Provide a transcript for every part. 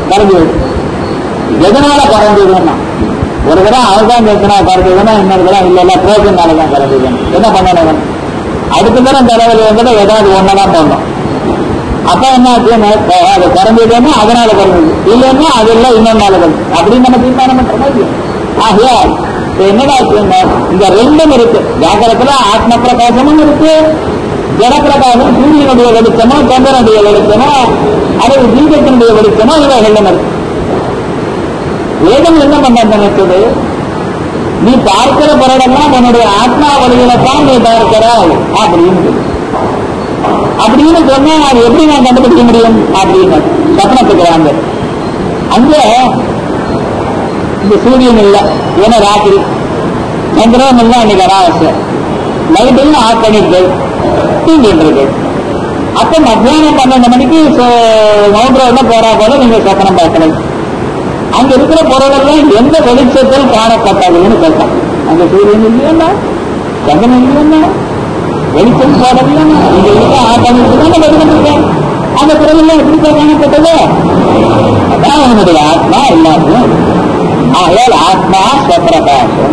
கரைஞ்சு போயிடும் எதனால கரைஞ்சதுன்னா ஒரு தடவை அவதான் பேசினா கரைஞ்சதுன்னா இன்னொரு தடவை இல்ல இல்ல புரோஜனால தான் கரைஞ்சதுன்னு என்ன பண்ணணும் இவன்? அடுத்த தடவை தலைவலி வந்து ஏதாவது ஒன்னதான் பண்ணணும் அப்ப என்ன ஆச்சுன்னா அஹ் அது கரைஞ்சதுன்னா அதனால கரைஞ்சது இல்லைன்னா அது இல்லை இன்னொன்னால கரைஞ்சது அப்படின்னு நம்ம தீர்மானம் பண்ற மாதிரி ஆகையால் இப்ப என்னடா ஆச்சுன்னா இந்த ரெண்டும் இருக்கு ஜாக்கிரத்துல ஆத்ம பிரகாசமும் இருக்கு ஜனப்பிரகாசம் சூரியனுடைய வெளிச்சமோ சந்திரனுடைய வெளிச்சமோ அல்லது தீபத்தினுடைய வெளிச்சமோ இவைகள் இருக்கு வேதம் என்ன பண்ண நினைச்சது நீ பார்க்கிற பொருளெல்லாம் உன்னுடைய ஆத்மா வழியில தான் நீ பார்க்கிறாய் அப்படின்னு சொல்லு. அப்படின்னு சொன்னா அது எப்படி நான் கண்டுபிடிக்க முடியும் அப்படின்னு சப்னத்துக்கு வாங்க அங்க இந்த சூரியன் இல்லை ஏன்னா ராத்திரி சந்திரன் இல்லை அன்னைக்கு அமாவாசை லைட்டையும் ஆஃப் பண்ணிட்டு தூங்கிட்டு இருக்கு அப்ப மத்தியானம் பன்னெண்டு மணிக்கு மவுண்ட் ரோட்ல போறா போல நீங்க சப்பனம் பார்க்கணும் அங்க இருக்கிற பொருளெல்லாம் எந்த வெளிச்சத்தில் காணப்பட்டதுன்னு கேட்டான் அங்க சூரியன் இல்லையா சந்திரன் இல்லையா வெளிச்சம் போடலையா இங்க இருக்க ஆட்டமிட்டு தான் வெளிச்சம் அந்த பொருள் எல்லாம் எப்படி காணப்பட்டது அதான் அவனுடைய ஆத்மா எல்லாத்தையும் ஆகையால் ஆத்மா ஸ்வப்பிரகாசம்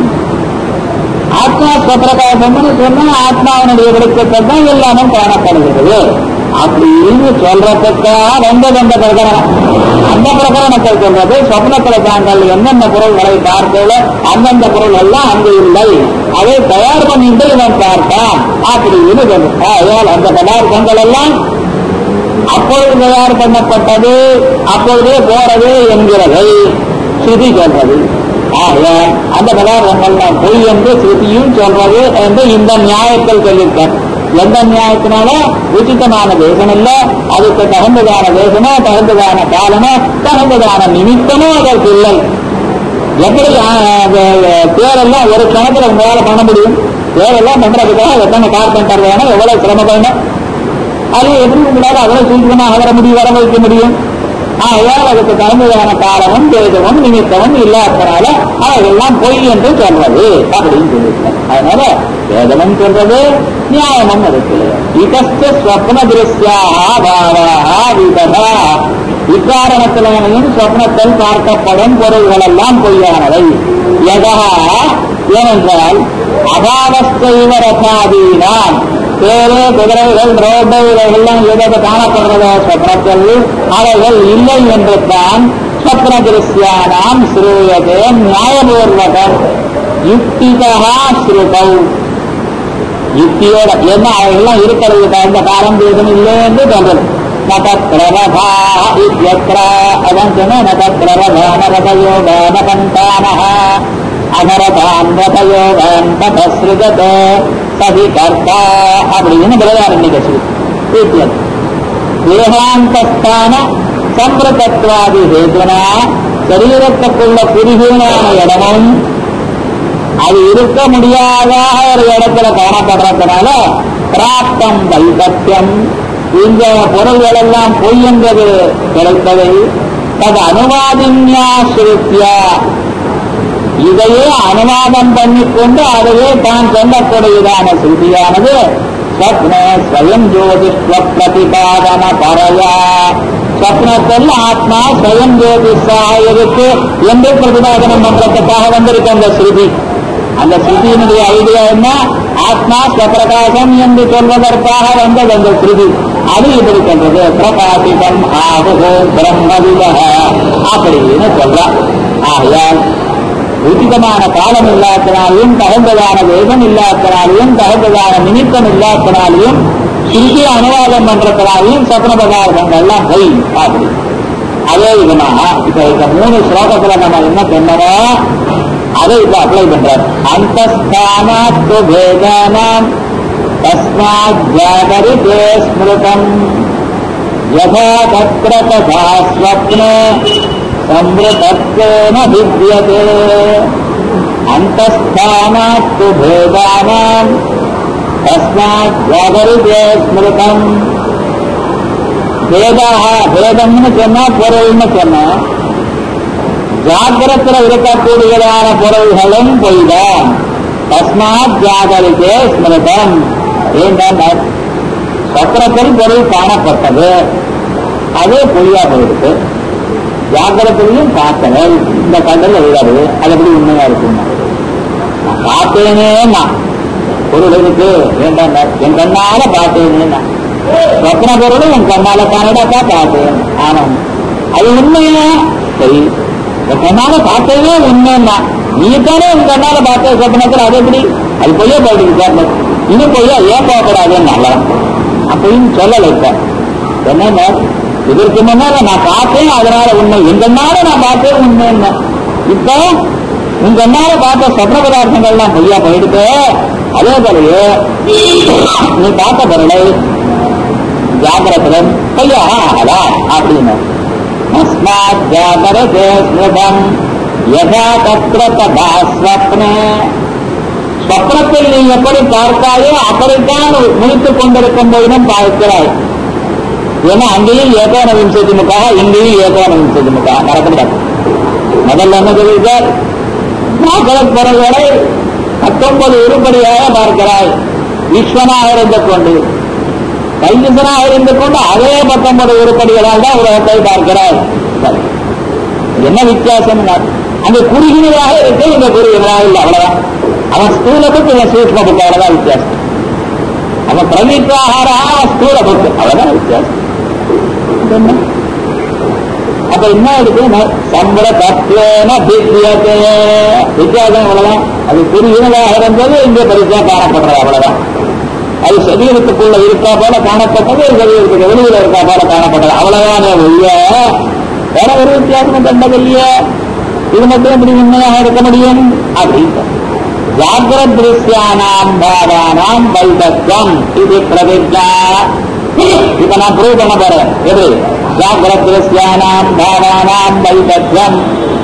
ஆத்மா ஸ்வப்பிரகாசம்னு சொன்னா ஆத்மாவனுடைய வெளிச்சத்தை தான் எல்லாமே காணப்படுகிறது அப்படின்னு சொல்றதுக்காக ரெண்டு ரெண்டு பிரகரணம் அந்த பிரகரணத்தை சொல்றது சொப்னத்துல தாங்கள் என்னென்ன பொருள்களை பார்த்தோ அந்தந்த பொருள் எல்லாம் அங்கு இல்லை அதை தயார் பண்ணிட்டு இவன் பார்த்தான் அப்படின்னு சொல்றது ஆகையால் அந்த பதார்த்தங்கள் எல்லாம் அப்பொழுது தயார் பண்ணப்பட்டது அப்பொழுதே போறது என்கிறதை ஸ்ருதி சொல்றது ஆக அந்த பதார்த்தங்கள் தான் பொய் என்று ஸ்ருதியும் சொல்றது என்று இந்த நியாயத்தில் சொல்லியிருக்கேன் எந்த நியாயத்தினால உச்சிதமான தேசம் இல்ல அதுக்கு தகுந்ததான தேசமோ தகுந்ததான காலமோ தகுந்ததான நிமித்தமோ அதற்கு இல்லை எப்படி ஆ, வே- பேரெல்லாம் ஒரு கணத்துல உங்களால பண்ண முடியும் பேரெல்லாம் பண்றதுக்காக எத்தனை கார்பெண்டர் வேணும் எவ்வளவு சிரமம் வேணும் அது எப்படி உங்களால அவ்வளவு சீக்கிரமாக வர முடியும் வர வைக்க முடியும் ஆகையால் அதுக்கு தகுந்ததான காலமும் தேதமும் நிமித்தமும் இல்லாதனால அவையெல்லாம் பொய் என்று சொல்றது அப்படின்னு சொல்லியிருக்கேன் அதனால வேதமும் சொல்றது நியாயமும் இருக்கு இதஸ்த ஸ்வப்ன திருஷ்யாக பாவாக விதா இக்காரணத்திலேயும் சொப்னத்தில் பார்க்கப்படும் பொருள்கள் எல்லாம் பொய்யானவை எதா ஏனென்றால் அபாவஸ்தைவ ரசாதீனான் பேரு குதிரைகள் ரோடு இவைகள்லாம் எதாவது காணப்படுறதோ சொப்னத்தில் அவைகள் இல்லை என்று தான் சொப்ன திருஷ்யானாம் ஸ்ரூயதே நியாயபூர்வகம் யுக்திகா ஸ்ருதௌ யுக்தியோட என்ன அவைகள்லாம் இருக்கிறது தகுந்த காலம் தேதம் இல்லை என்று சொல்றது நதத்ரவபா இத்யத்ர அதான் சொன்ன நதத்ரவபான ரதயோகான சந்தானः அகரதான் ரதயோகான் தபஸ்ருததே சதி கர்த்தா அப்படின்னு பிரதாரண்ய சொல்லி தேகாந்தஸ்தான சம்பிரதத்வாதி ஹேதுனா சரீரத்துக்குள்ள குறுகீனான இடமும் அது இருக்க முடியாத ஒரு இடத்துல காணப்படுறதுனால பிராப்தம் வைபத்தியம் இந்த பொருள்கள் எல்லாம் பொய் என்பது கிடைத்ததை தது அனுவாதின்யா ஸ்ருத்தியா இதையே அனுவாதம் பண்ணிக்கொண்டு அதையே தான் சொல்லக்கூடியதான ஸ்ருதியானது ஸ்வப்ன ஸ்வயம் ஜோதிஷ்வ பிரதிபாதன பரையா ஸ்வப்னத்தில் ஆத்மா ஸ்வயம் ஜோதிஷாக இருக்கு என்று பிரதிபாதனம் பண்றதுக்காக வந்திருக்கு அந்த ஸ்ருதி அந்த ஸ்ருதியினுடைய ஐடியா என்ன ஆத்மா ஸ்வப்பிரகாசம் என்று சொல்வதற்காக வந்தது அந்த ஸ்ருதி அது இப்படி சொல்றது பிரகாசிதம் ஆகுகோ பிரம்மவிதக அப்படின்னு சொல்றான் ஆகையால் உச்சிதமான காலம் இல்லாதனாலையும் தகுந்ததான வேகம் இல்லாதனாலையும் தகுந்ததான நிமித்தம் இல்லாதனாலையும் சிறுகி அனுவாதம் பண்றதுனாலையும் சப்ன பதார்த்தங்கள்லாம் போய் அப்படி அதே விதமாக இப்ப இந்த மூணு ஸ்லோகத்துல நம்ம என்ன சொன்னோம் அதை இப்ப அப்ளை பண்றார் அந்தஸ்தானாத்து பேதானாம் தஸ்மாத் ஜாகரிதே ஸ்மிருதம் யதா தத்ர ததா ஸ்வப்னே சம்பிரதத்வேன வித்யதே அந்தஸ்தானாத்து பேதானாம் தஸ்மாத் ஜாகரிதே ஸ்மிருதம் பேதாக பேதம்னு சொன்னா பொருள்னு சொன்னா ஜாகிரத்துல இருக்கக்கூடியதான பொருள்களும் பொய்தான் தஸ்மாத் ஜாகரிதே ஸ்மிருதம் ஏன்டால் சக்கரத்தில் பொருள் காணப்பட்டது அது பொய்யா போயிருக்கு ஜாக்கிரத்திலையும் பார்த்தவன் இந்த கண்ணில் விழாது அது எப்படி உண்மையா இருக்கும் நான் பார்த்தேனே நான் பொருள் இருக்கு வேண்டாம் என் கண்ணால பார்த்தேனே நான் ரத்ன பொருளும் என் கண்ணால காணடாக்கா பார்த்தேன் ஆமாம் அது உண்மையா சரி என் கண்ணால பார்த்ததே உண்மைன்னா நீ தானே உன் கண்ணால பார்த்த சொப்பனத்தில் அது எப்படி அது பொய்யா போயிட்டு சார் இன்னும் பொய்யா ஏன் போகக்கூடாதுன்னு நல்லா அப்படின்னு சொல்லலை இப்ப என்னன்னா இதற்கு முன்னால நான் பார்த்தேன் அதனால உண்மை எங்கன்னால நான் பார்த்தேன் உண்மைன்னா இப்ப உங்க கண்ணால பார்த்த சொப்ன பதார்த்தங்கள்லாம் பொய்யா போயிடுது அதே போலயே நீ பார்த்த பொருளை ஜாகிரத்துடன் பொய்யா ஆகலா அப்படின்னு தஸ்மாத் ஜாகரதே ஸ்மிருதம் யதா தத்ர ததா ஸ்வப்னே ஸ்வப்னத்தில் நீ எப்படி பார்த்தாயோ அப்படித்தான் முழித்துக் கொண்டிருக்கும் போதிலும் பார்க்கிறாய் ஏன்னா அங்கேயும் ஏகோன விம்சதி முக்கா இங்கேயும் ஏகோன விம்சதி முக்கா மறக்கப்படாது முதல்ல என்ன சொல்லியிருக்கார் நாகரத் பொருள்களை பத்தொன்பது உருப்படியாக பார்க்கிறாய் விஸ்வனாக இருந்து கொண்டு கைவிசனாக இருந்து கொண்டு அதே பத்தொன்பது உருப்படிகளால் தான் உலகத்தை பார்க்கிறாய் சரி. என்ன வித்தியாசம் அங்க குறுகினதாக இருக்கு இங்க குறுகினதாக இல்லை அவ்வளவுதான் அவன் ஸ்தூல புக்கு இவன் சூக்ம புக்கு அவ்வளவுதான் வித்தியாசம் அவன் பிரமித்தாகாரா அவன் ஸ்தூல புக்கு அவ்வளவுதான் வித்தியாசம் இது என்ன? அப்ப என்ன இருக்கு சம்பள தத்துவன திவ்யத்தே வித்தியாசம் அவ்வளவுதான் அது குறுகினதாக இருந்தது இங்கே பரிசா காணப்படுறது அவ்வளவுதான் அது சரீரத்துக்குள்ள இருக்கா போல காணப்பட்டது சரீரத்துக்கு வெளியில இருக்கா போல காணப்பட்டது அவ்வளவுதானே ஒழிய வேற ஒரு வித்தியாசம் கண்டதில்லையே இது மட்டும் எப்படி உண்மையாக இருக்க முடியும் அப்படின்னு ஜாகிரத் திருஷ்யானாம் பாவானாம் வைதத்வம் இது பிரதிஜா இப்ப நான் ப்ரூவ் பண்ண போறேன் எப்படி ஜாகிரத் திருஷ்யானாம் பாவானாம் வைதத்வம்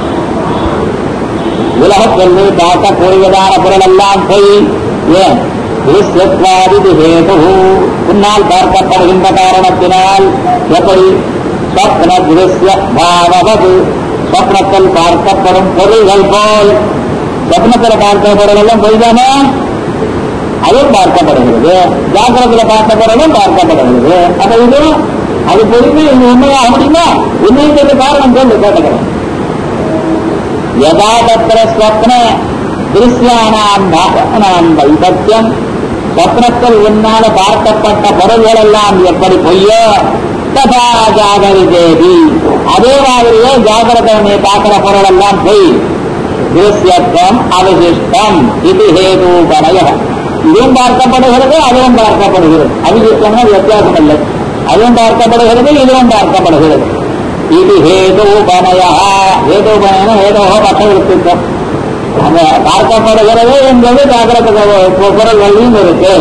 உலகத்தில் நீ பார்க்கக்கூடியதான பொருள் எல்லாம் பொய் ஏன் திருஷ்யத்வாதி ஹேது உன்னால் பார்க்கப்படுகின்ற காரணத்தினால் எப்படி ஸ்வப்ன திருஷ்ய பாவது ஸ்வப்னத்தில் பார்க்கப்படும் பொருள்கள் போல் ஸ்வப்னத்தில் பார்க்க பொருளெல்லாம் பொய் தானே அதுவும் பார்க்கப்படுகிறது ஜாக்கிரத்தில் பார்த்த பொருளும் பார்க்கப்படுகிறது அப்ப இது அது பொறுத்து இது உண்மையாக முடியுமா உண்மைக்கு காரணம் சொல்லு கேட்டுக்கிறேன் யதா தத்திர ஸ்வப்ன திருஷ்யானாம் பாவனாம் வைபத்தியம் ஸ்வப்னத்தில் உன்னால பார்க்கப்பட்ட பொருள்கள் எல்லாம் எப்படி பொய்யோ ததா ஜாகரிதேவி அதே மாதிரியே ஜாகிரதை நீ பார்க்கிற பொருள் எல்லாம் பொய் திருஷ்யத்துவம் அவசிஷ்டம் இது ஹேதூபனய இதுவும் பார்க்கப்படுகிறது அதுவும் பார்க்கப்படுகிறது அவிசிஷ்டம்னா வித்தியாசம் இல்லை அதுவும் பார்க்கப்படுகிறது இதுவும் பார்க்கப்படுகிறது இது ஹேதூபனய ஹேதூபனயம் ஹேதோ பட்டவிருத்தித்தம் அந்த பார்க்கப்படுகிறது என்பது ஜாகிரத பொருள்களையும் இருக்கு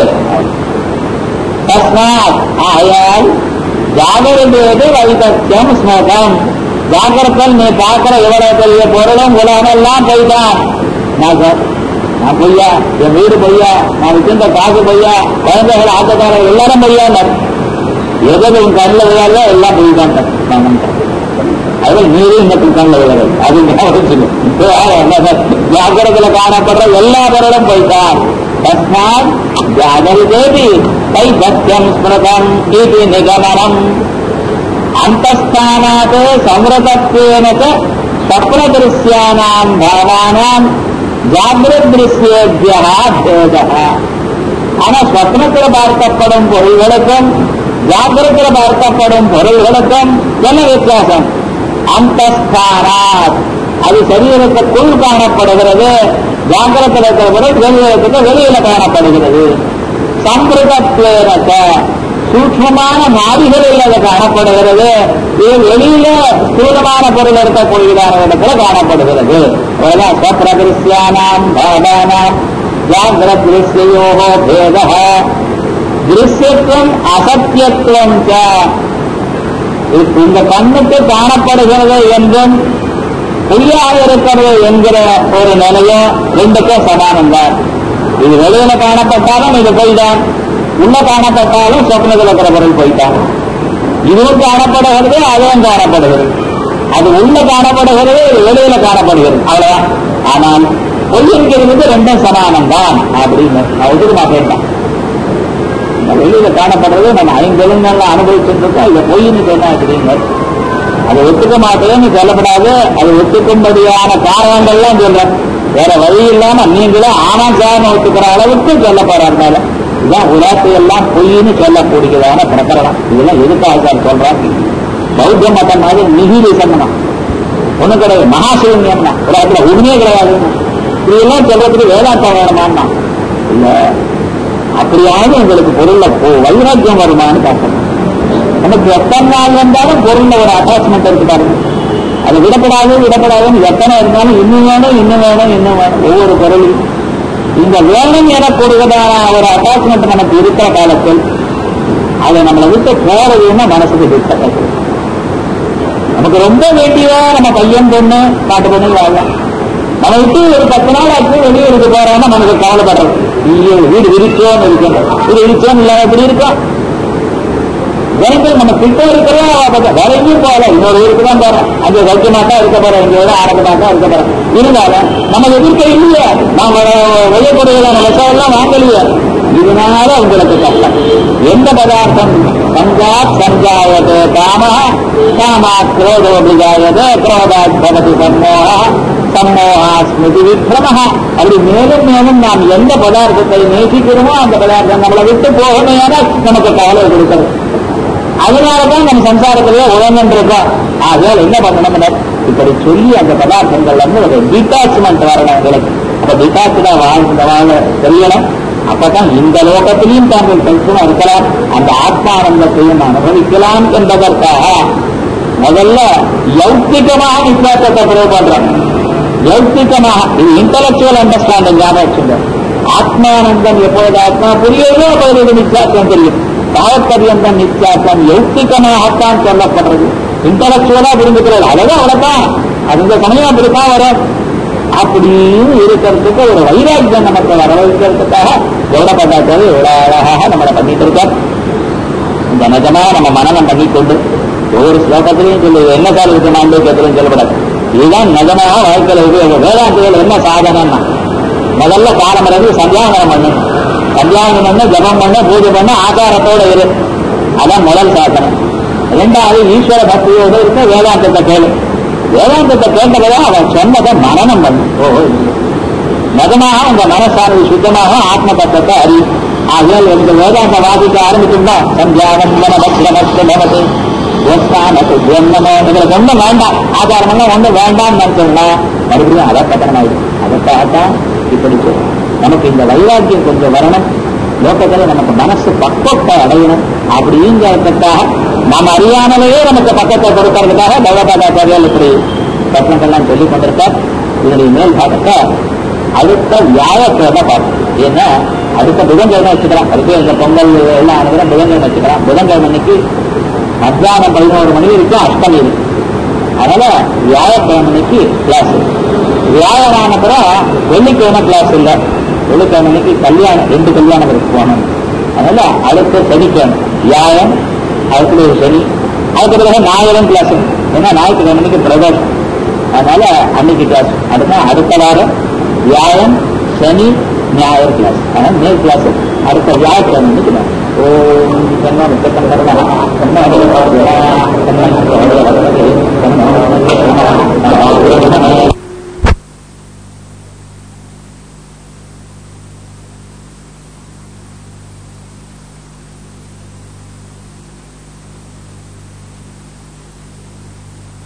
தஸ்மாத் ஆயால் ஜாகிரதேது வைதத்தியம் ஸ்மகம் ஜாகிரத்தில் நீ பார்க்கிற இவ்வளவு பெரிய பொருளும் உலகமெல்லாம் போய்தான் நான் சார் நான் பொய்யா என் வீடு பொய்யா நான் வச்சிருந்த காசு பொய்யா குழந்தைகள் ஆட்டக்காரர் எல்லாரும் பொய்யா எது உன் கண்ணில் விழாத எல்லாம் பொய் தான் நான் நம்புறேன். அதில் மீறி இன்னத்துக்கு கண்ணில் விழுது அது ஜாகிரத்துல காணப்படுற எல்லா பொருளும் போய்தான் தஸ்மாத் ஜாகரிதேவி கை சத்தியம் ஸ்மிருதம் இது நிகமனம் அந்தஸ்தானாத் சம்ரதத்வேன ஸ்வப்னதிருஷ்யானாம் பாவானாம் ஜாகிரத் திருஷ்யேபியா பேதா ஆனா ஸ்வப்னத்தில் பார்க்கப்படும் பொருள்களுக்கும் ஜாகிரத்தில் பார்க்கப்படும் பொருள்களுக்கும் என்ன வித்தியாசம் அந்தஸ்தானாத் அது சரீரத்துக்குள் காணப்படுகிறது ஜாகிரத்தில் இருக்கிற பொருள் சரீரத்துக்கு வெளியில காணப்படுகிறது சம்பிரதத்வேனத்தை சூக்மமான நாடிகளில் அது காணப்படுகிறது இது வெளியில ஸ்தூலமான பொருள் இருக்கக்கூடியதான இடத்துல காணப்படுகிறது அதெல்லாம் ஸ்வப்ரதிருஷ்யானாம் பாதானாம் ஜாகிரத் திருஷ்யோகோ பேத திருஷ்யத்துவம் அசத்தியத்துவம் ச. இந்த கண்ணுக்கு காணப்படுகிறது என்றும் பொய்யாக இருக்கிறது என்கிற ஒரு நிலையும் ரெண்டுக்கும் சமானம் தான் இது வெளியில காணப்பட்டாலும் இது பொய்தான் உள்ள காணப்பட்டாலும் சொப்னத்தில் இருக்கிற பொருள் போய்தான் இதுவும் காணப்படுகிறது அதுவும் காணப்படுகிறது அது உள்ள காணப்படுகிறது இது வெளியில காணப்படுகிறது அவ்வளவுதான் ஆனால் பொய் என்கிறது ரெண்டும் சமானம் தான் அப்படின்னு நான் ஒதுக்கு நான் கேட்டேன் இந்த வெளியில காணப்படுறது நம்ம ஐந்தெழுங்கள்ல அனுபவிச்சுட்டு இருக்கோம் இதை பொய்ன்னு சொன்னா அப்படின்னு அதை ஒத்துக்க மாட்டேன்னு சொல்லப்படாது அது ஒத்துக்கும்படியான காரணங்கள்லாம் சொல்றேன் வேற வழி இல்லாம நீங்களும் ஆமா சார்னு ஒத்துக்கிற அளவுக்கு சொல்ல போறாங்க இதுதான் உலகத்தை எல்லாம் பொய்ன்னு சொல்லக்கூடியதான பிரகரணம் இதெல்லாம் எதுக்காக சார் சொல்றேன் பௌத்த மதம் மாதிரி நிகிலிசம்னா ஒண்ணு கிடையாது மகாசிவன்யம்னா ஒரு இடத்துல உண்மையே கிடையாது இதெல்லாம் சொல்றதுக்கு வேதாந்தம் வேணுமான்னா இல்ல அப்படியாவது உங்களுக்கு பொருள்ல போ- வைராக்கியம் வருமான்னு பார்க்கணும் நமக்கு எத்தனை நாள் வந்தாலும் பொருள்ல ஒரு அட்டாச்மெண்ட் இருக்கு பாருங்க அது விடப்படாது விடப்படாதுன்னு எத்தனை இருந்தாலும் இன்னும் வேணும் இன்னும் வேணும் இன்னும் வேணும் ஒவ்வொரு பொருளும் இந்த வேணும் எனக்கூடியதான ஒரு அட்டாச்மெண்ட் நமக்கு இருக்கிற காலத்தில் அதை நம்மளை விட்டு போறதுன்னா மனசுக்கு டிஸ்டர்ப் நமக்கு ரொம்ப வேண்டியதா நம்ம பையன் பொண்ணு காட்டு பொண்ணு வாழலாம் நம்ம விட்டு ஒரு பத்து நாள் ஆச்சு வெளியே இருக்க போறோம்னா நமக்கு கவலைப்படுறது ஐயோ வீடு விரிச்சோன்னு இருக்கேன் வீடு விரிச்சோன்னு இல்லாம இப்படி இருக்கோம் தினத்தில் நம்ம கிட்ட இருக்கிறோம் வேற எங்கேயும் போகல இன்னொரு ஊருக்கு தான் போறோம் அங்கே வைக்க மாட்டா இருக்க போறோம் இங்க விட ஆரம்ப மாட்டா இருக்க போறோம் இருந்தாலும் நம்ம எதிர்க்க இல்லையே நாம வையக்கூடியதான விஷயம் எல்லாம் வாங்கலையே இதனால உங்களுக்கு கஷ்டம் எந்த பதார்த்தம் சஞ்சாத் சஞ்சாயது காம காமா குரோதோபிஜாயது குரோதாத் பவதி சம்மோக சம்மோகா ஸ்மிருதி விக்ரம அப்படி மேலும் மேலும் நாம் எந்த பதார்த்தத்தை நேசிக்கிறோமோ அந்த பதார்த்தம் நம்மளை விட்டு போகணும் நமக்கு கவலை கொடுக்கிறது அதனாலதான் நம்ம சம்சாரத்திலேயே உழந்துருக்கோம் ஆகையால் என்ன பண்ணணும் இப்படி சொல்லி அந்த பதார்த்தங்கள்ல இருந்து ஒரு டிட்டாச்மெண்ட் வரணும் உங்களுக்கு அப்ப டிட்டாச்சா வாழ்ந்த வாழ தெரியணும் அப்பதான் இந்த லோகத்திலையும் தாங்கள் கல்பனை இருக்கலாம் அந்த ஆத்மானந்தத்தையும் அனுபவிக்கலாம் என்பதற்காக முதல்ல யௌத்திகமாக வித்தியாசத்தை ப்ரூவ் பண்றோம் யௌத்திகமாக இது இன்டலெக்சுவல் அண்டர்ஸ்டாண்டிங் ஞாபகம் வச்சுங்க ஆத்மானந்தம் எப்பொழுது ஆத்மா புரியுதோ அப்பொழுது இது நித்தியாசம் தெரியும் தாவப்பரியந்தம் நித்தியாசம் யௌத்திகமாகத்தான் சொல்லப்படுறது இன்டலெக்சுவலா புரிஞ்சுக்கிறது அழகா அவ்வளவுதான் அது இந்த சமயம் அப்படித்தான் வரும் அப்படின்னு இருக்கிறதுக்கு ஒரு வைராக்கியம் நமக்கு வர வைக்கிறதுக்காக எவ்வளவு பதார்த்தம் எவ்வளவு அழகாக நம்மளை பண்ணிட்டு இருக்கார் இந்த நிஜமா நம்ம மனநம் பண்ணி கொண்டு ஒவ்வொரு ஸ்லோகத்திலையும் சொல்லி என்ன கால இருக்கு மாண்டேக்கத்திலையும் சொல்லப்படாது இதுதான் நிஜமாக வாழ்க்கையில உபயோகம் வேதாந்திகள் என்ன சாதனைன்னா முதல்ல காலம் இருந்து சந்தியாவனம் பண்ணு சந்தியாவனம் பண்ண ஜபம் பண்ண பூஜை பண்ண ஆச்சாரத்தோட இரு அதான் முதல் சாதனை ரெண்டாவது ஈஸ்வர பக்தியோடு இருக்க வேதாந்தத்தை கேளு வேதாந்தத்தை கேட்டதான் அவன் சொன்னதை மனநம் பண்ணு ஓ நிஜமாக உங்க மனசானது சுத்தமாக ஆத்ம தத்துவத்தை அறியும் ஆகையால் எனக்கு வேதாந்த வாசிக்க ஆரம்பிச்சுட்டா சந்தியாவம் மனமஸ்ரமஸ்து பவதி யோஸ்தானத்து ஜென்மமோ இதுல ஒண்ணும் வேண்டாம் ஆச்சாரமெல்லாம் ஒண்ணும் வேண்டாம்னு நினைச்சோம்னா மறுபடியும் அதை பத்தனமாயிடும் அதற்காகத்தான் இப்படி சொல்லும் நமக்கு இந்த வைராக்கியம் கொஞ்சம் வரணும் லோகத்துல நமக்கு மனசு பக்குவத்தை அடையணும் அப்படிங்கிறதுக்காக நாம் அறியாமலேயே நமக்கு பக்கத்தை கொடுக்கறதுக்காக தௌலதாச்சாரியால் இப்படி ரத்னங்கள்லாம் சொல்லிக் கொண்டிருக்கார் இதனுடைய மேல் பாகத்தை அடுத்த வியாழக்கிழமை பார்ப்போம் ஏன்னா அடுத்த புதன்கிழமை வச்சுக்கலாம் அதுக்கு இந்த பொங்கல் எல்லாம் ஆனதுல புதன்கிழமை வச்சுக்கலாம் புதன்கிழமை அன்னைக்கு மத்தியானம் பதினோரு மணி வரைக்கும் அஷ்டமி இருக்கு அதனால வியாழக்கிழமை அன்னைக்கு கிளாஸ் வியாழனான பிறகு வெள்ளிக்கிழமை கிளாஸ் இல்லை வெள்ளிக்கிழமை அன்னைக்கு கல்யாணம் ரெண்டு கல்யாணம் இருக்கு போகணும் அதனால அடுத்த சனிக்கிழமை வியாழன் அதுக்கு ஒரு சனி அதுக்கு பிறகு ஞாயிறும் கிளாஸ் ஏன்னா ஞாயிற்றுக்கிழமை அன்னைக்கு பிரதோஷம் அதனால அன்னைக்கு கிளாஸ் அடுத்த அடுத்த வாரம் வியாழன் சனி ஞாயிறு கிளாஸ் அதனால மேல் கிளாஸ் அடுத்த வியாழக்கிழமை அன்னைக்கு ஓம்